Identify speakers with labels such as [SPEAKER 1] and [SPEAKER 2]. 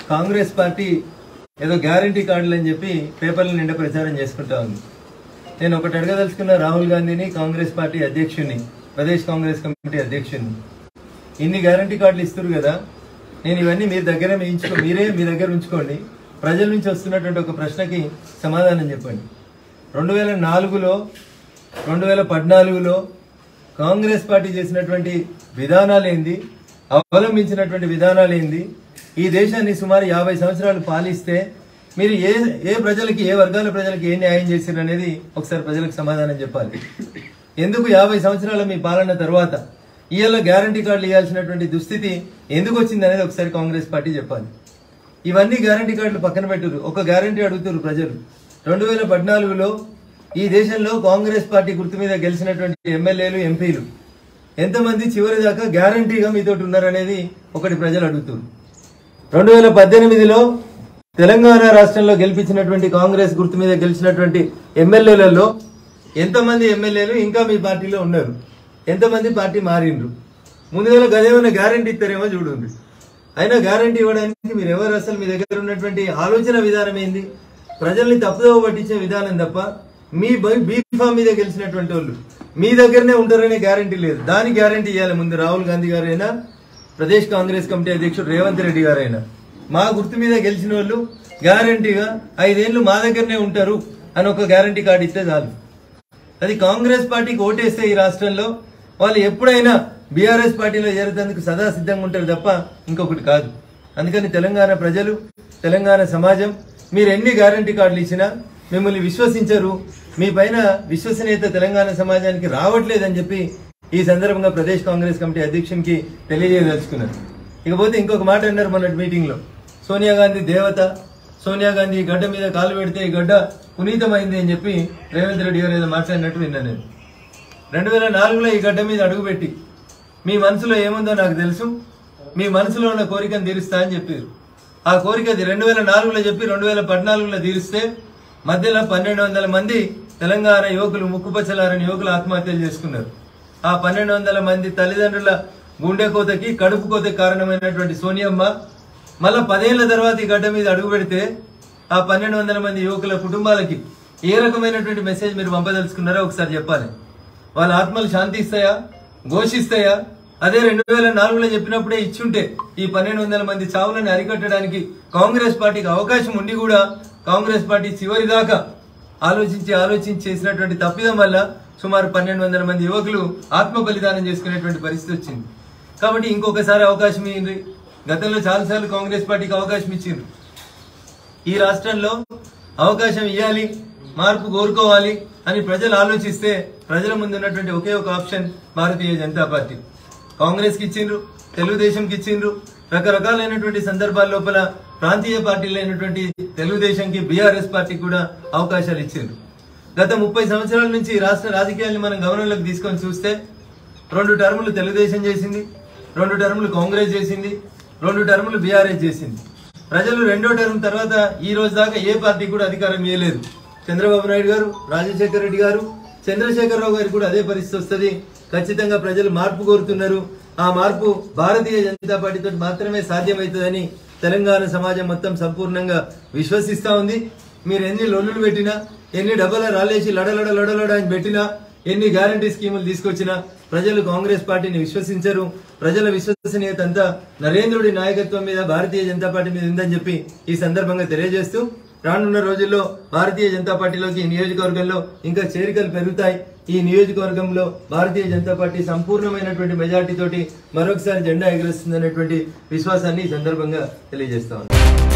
[SPEAKER 1] Congress party ఏదో guarantee కార్డులు అని చెప్పి పేపర్ల నిండా ప్రచారం చేసుకుంటా ఉంది నేను ఒకటి అడగదలుచుకున్న రాహుల్ గాంధీని కాంగ్రెస్ పార్టీ అధ్యక్షుడిని ప్రదేశ్ కాంగ్రెస్ కమిటీ అధ్యక్షుడిని ఇన్ని గ్యారంటీ కార్డులు ఇస్తారు కదా నేను ఇవన్నీ మీ దగ్గర వేయించుకో మీరే మీ దగ్గర ఉంచుకోండి ప్రజల నుంచి వస్తున్నటువంటి ఒక ప్రశ్నకి సమాధానం చెప్పండి రెండు వేల నాలుగులో రెండు వేల పద్నాలుగులో కాంగ్రెస్ పార్టీ చేసినటువంటి విధానాలు ఏంది అవలంబించినటువంటి విధానాలు ఏంది ఈ దేశాన్ని సుమారు యాభై సంవత్సరాలు పాలిస్తే మీరు ఏ ఏ ప్రజలకి ఏ వర్గాల ప్రజలకి ఏ న్యాయం చేశారు అనేది ఒకసారి ప్రజలకు సమాధానం చెప్పాలి ఎందుకు యాభై సంవత్సరాల మీ పాలన తర్వాత ఇవాళ గ్యారంటీ కార్డులు ఇవ్వాల్సినటువంటి దుస్థితి ఎందుకు వచ్చింది అనేది ఒకసారి కాంగ్రెస్ పార్టీ చెప్పాలి ఇవన్నీ గ్యారంటీ కార్డులు పక్కన పెట్టురు ఒక గ్యారంటీ అడుగుతారు ప్రజలు రెండు వేల పద్నాలుగులో ఈ దేశంలో కాంగ్రెస్ పార్టీ గుర్తు మీద గెలిచినటువంటి ఎమ్మెల్యేలు ఎంపీలు ఎంతమంది చివరి దాకా గ్యారంటీగా మీతోటి ఉన్నారనేది ఒకటి ప్రజలు అడుగుతారు రెండు వేల పద్దెనిమిదిలో తెలంగాణ రాష్ట్రంలో గెలిపించినటువంటి కాంగ్రెస్ గుర్తు మీద గెలిచినటువంటి ఎమ్మెల్యేలలో ఎంతమంది ఎమ్మెల్యేలు ఇంకా మీ పార్టీలో ఉన్నారు ఎంతమంది పార్టీ మారిండ్రు ముందుగా గదేమైనా గ్యారంటీ ఇస్తారేమో చూడండి అయినా గ్యారంటీ ఇవ్వడానికి మీరు ఎవరు అసలు మీ దగ్గర ఉన్నటువంటి ఆలోచన విధానం ఏంది ప్రజల్ని తప్పుదోవ పట్టించే విధానం తప్ప మీ బీఫామ్ మీద గెలిచినటువంటి వాళ్ళు మీ దగ్గరనే ఉంటారనే గ్యారంటీ లేదు దాని గ్యారంటీ ఇవ్వాలి ముందు రాహుల్ గాంధీ గారైనా ప్రదేశ్ కాంగ్రెస్ కమిటీ అధ్యక్షుడు రేవంత్ రెడ్డి గారైనా మా గుర్తు మీద గెలిచిన వాళ్ళు గ్యారంటీగా ఐదేళ్లు మా దగ్గరనే ఉంటారు అని ఒక గ్యారంటీ కార్డు ఇస్తే చాలు అది కాంగ్రెస్ పార్టీకి ఓటేస్తే ఈ రాష్ట్రంలో వాళ్ళు ఎప్పుడైనా బీఆర్ఎస్ పార్టీలో చేరేందుకు సదా సిద్ధంగా ఉంటారు తప్ప ఇంకొకటి కాదు అందుకని తెలంగాణ ప్రజలు తెలంగాణ సమాజం మీరు ఎన్ని గ్యారంటీ కార్డులు ఇచ్చినా మిమ్మల్ని విశ్వసించరు మీ పైన విశ్వసనీయత తెలంగాణ సమాజానికి రావట్లేదని చెప్పి ఈ సందర్భంగా ప్రదేశ్ కాంగ్రెస్ కమిటీ అధ్యక్షునికి తెలియజేయదలుచుకున్నారు ఇకపోతే ఇంకొక మాట అన్నారు మొన్నటి మీటింగ్ లో సోనియా గాంధీ దేవత సోనియా గాంధీ ఈ గడ్డ మీద కాలు పెడితే ఈ గడ్డ పునీతమైంది అని చెప్పి రేవంత్ రెడ్డి గారు ఏదో మాట్లాడినట్టు విన్నాను నేను రెండు వేల నాలుగులో ఈ గడ్డ మీద అడుగుపెట్టి మీ మనసులో ఏముందో నాకు తెలుసు మీ మనసులో ఉన్న కోరికను తీరుస్తా అని చెప్పారు ఆ కోరిక అది రెండు వేల నాలుగులో చెప్పి రెండు వేల పద్నాలుగులో తీరిస్తే మధ్యలో పన్నెండు వందల మంది తెలంగాణ యువకులు ముక్కుపచ్చలారని యువకులు ఆత్మహత్యలు చేసుకున్నారు ఆ పన్నెండు వందల మంది తల్లిదండ్రుల గుండె కోతకి కడుపు కోతకి కారణమైనటువంటి సోనియమ్మ మళ్ళా పదేళ్ల తర్వాత ఈ గడ్డ మీద అడుగు పెడితే ఆ పన్నెండు వందల మంది యువకుల కుటుంబాలకి ఏ రకమైనటువంటి మెసేజ్ మీరు పంపదలుచుకున్నారో ఒకసారి చెప్పాలి వాళ్ళ ఆత్మలు శాంతిస్తాయా ఘోషిస్తాయా అదే రెండు వేల నాలుగులో చెప్పినప్పుడే ఇచ్చుంటే ఈ పన్నెండు వందల మంది చావులను అరికట్టడానికి కాంగ్రెస్ పార్టీకి అవకాశం ఉండి కూడా కాంగ్రెస్ పార్టీ చివరి దాకా ఆలోచించి ఆలోచించి చేసినటువంటి తప్పిదం వల్ల సుమారు పన్నెండు వందల మంది యువకులు ఆత్మ బలిదానం చేసుకునేటువంటి పరిస్థితి వచ్చింది కాబట్టి ఇంకొకసారి అవకాశం ఇవ్వండి గతంలో చాలాసార్లు కాంగ్రెస్ పార్టీకి అవకాశం ఇచ్చిండ్రు ఈ రాష్ట్రంలో అవకాశం ఇవ్వాలి మార్పు కోరుకోవాలి అని ప్రజలు ఆలోచిస్తే ప్రజల ముందు ఉన్నటువంటి ఒకే ఒక ఆప్షన్ భారతీయ జనతా పార్టీ కాంగ్రెస్ కి ఇచ్చిండ్రు తెలుగుదేశంకి ఇచ్చిండ్రు రకరకాలైనటువంటి సందర్భాల లోపల ప్రాంతీయ పార్టీలు అయినటువంటి తెలుగుదేశంకి బీఆర్ఎస్ పార్టీకి కూడా అవకాశాలు ఇచ్చిండ్రు గత ముప్పై సంవత్సరాల నుంచి ఈ రాష్ట్ర రాజకీయాల్ని మనం గమనంలోకి తీసుకొని చూస్తే రెండు టర్ములు తెలుగుదేశం చేసింది రెండు టర్ములు కాంగ్రెస్ చేసింది రెండు టర్ములు బీఆర్ఎస్ చేసింది ప్రజలు రెండో టర్మ్ తర్వాత ఈ రోజు దాకా ఏ పార్టీ కూడా అధికారం ఇవ్వలేదు చంద్రబాబు నాయుడు గారు రాజశేఖర రెడ్డి గారు చంద్రశేఖరరావు గారికి కూడా అదే పరిస్థితి వస్తుంది ఖచ్చితంగా ప్రజలు మార్పు కోరుతున్నారు ఆ మార్పు భారతీయ జనతా పార్టీతో మాత్రమే సాధ్యమవుతుందని తెలంగాణ సమాజం మొత్తం సంపూర్ణంగా విశ్వసిస్తా ఉంది మీరు ఎన్ని లొల్లులు పెట్టినా ఎన్ని డబ్బల రాలేసి లడలడ లడలడ అని పెట్టినా ఎన్ని గ్యారంటీ స్కీములు తీసుకొచ్చినా ప్రజలు కాంగ్రెస్ పార్టీని విశ్వసించరు ప్రజల విశ్వసనీయత అంతా నరేంద్రుడి నాయకత్వం మీద భారతీయ జనతా పార్టీ మీద ఉందని చెప్పి ఈ సందర్భంగా తెలియజేస్తూ రానున్న రోజుల్లో భారతీయ జనతా పార్టీలోకి ఈ నియోజకవర్గంలో ఇంకా చేరికలు పెరుగుతాయి ఈ నియోజకవర్గంలో భారతీయ జనతా పార్టీ సంపూర్ణమైనటువంటి మెజార్టీ తోటి మరొకసారి జెండా ఎగరేస్తుందనేటువంటి విశ్వాసాన్ని ఈ సందర్భంగా తెలియజేస్తా ఉన్నాను